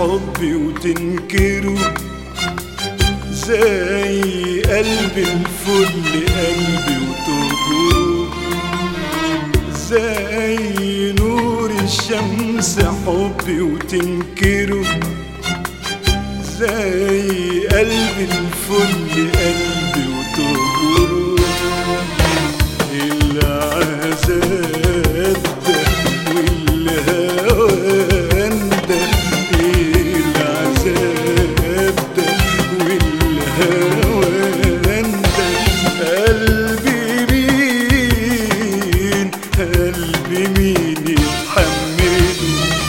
حبي وتنكره زي قلب الفل قلبي وتهجره زي نور الشمس حبي وتنكره زي قلب الفل قلبي وتهجره العذاب ده والهوان ده العذاب ده والهوان ده قلبي مين قلبي مين يتحمله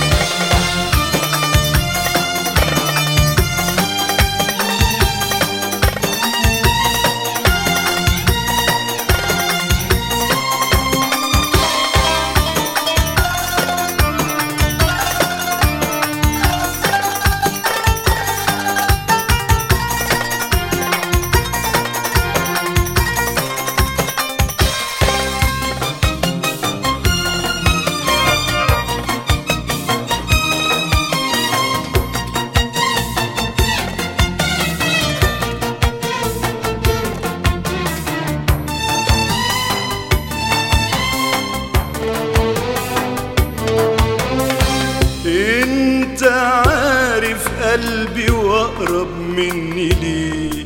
انت عارف قلبي واقرب مني ليه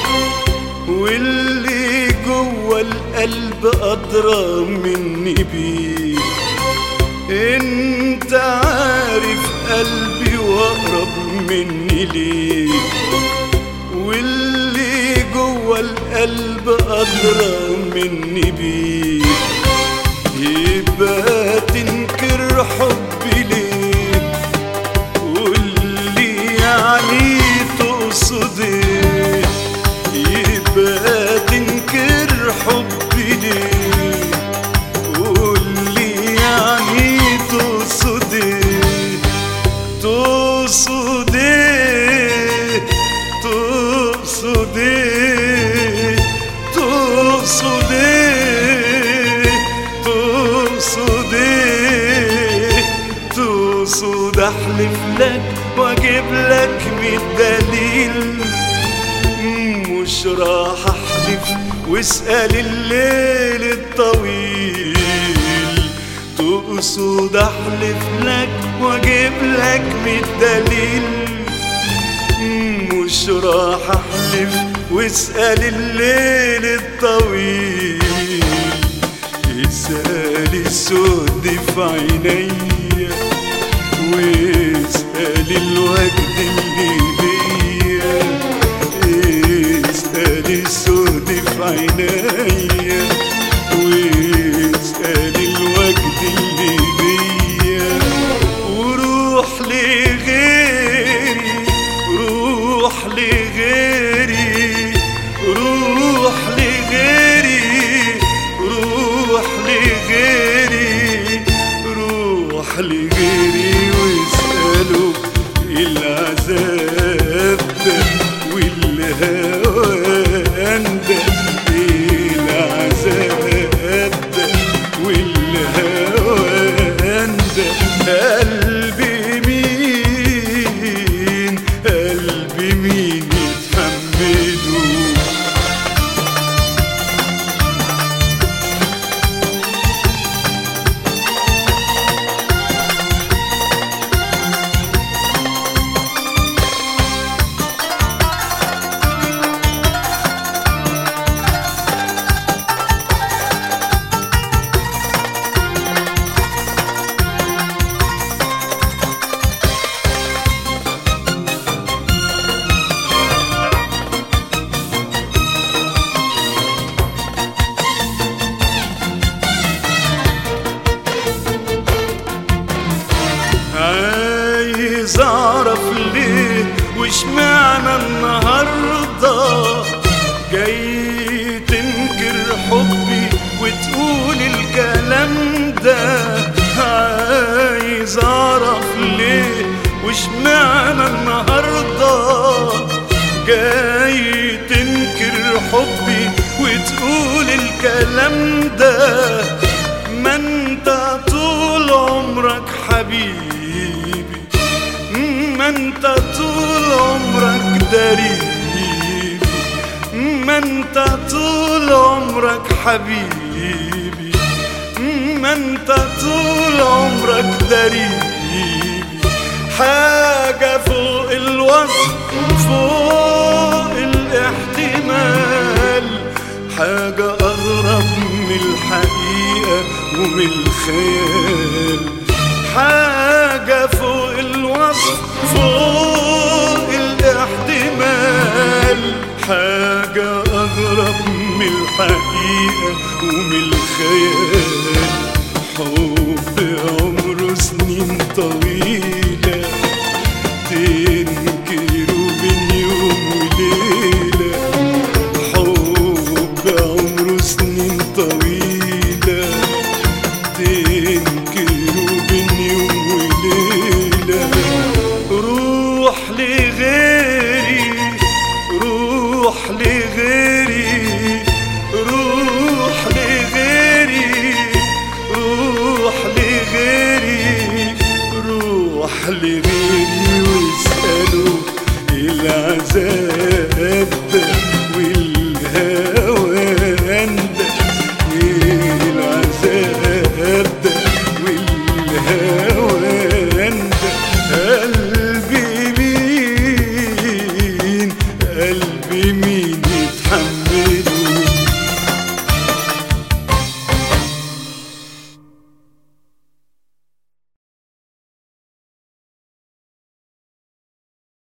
واللي جوه القلب ادرى مني بيه انت عارف قلبي واقرب مني ليه واللي جوه القلب ادرى مني بيه يبقى تنكر حبي ليه قولي يعني تقصد ايه يبقى تنكر حبي ليه قولي يعني تقصد ايه تقصد ايه تقصد ايه تقصد ايه تقصد ايه تقصد احلف لك واجيب لك مية دليل مش راح احلف واسأل الليل الطويل تقصد احلف لك واجيب لك مية دليل مش راح احلف واسأل الليل الطويل اسأل السود في عينيا واسأل الوجد اللي بيا اسأل السود في عينيا واسأل الوجد اللي بيا وروح لغيري روح لغيري روح لغيري روح لغيري روح لغيري واسأله العذاب ده والهوان ده العذاب ده والهوان ده قلبي مين قلبي مين يتحمله عايز اعرف ليه وش معنى النهارده جاي تنكر حبي وتقول الكلام ده عايز اعرف ليه وش معنى النهارده جاي تنكر حبي وتقول الكلام ده ما انت طول عمرك حبيبي ما انت طول عمرك دريبي ما انت طول عمرك حبيبي ما انت طول عمرك دريبي حاجة فوق الوصف فوق الاحتمال حاجة أغرب من الحقيقة ومن الخيال حاجة فوق الوصف فوق الاحتمال حاجة أغرب من الحقيقة ومن الخيال حب عمره سنين طويلة تنكروا بين يوم وليلة حب عمره سنين طويلة تنكروا بين يوم وليلة روح لغيري روح لغيري روح لغيري روح لغيري روح لغيري واسأله العذاب ده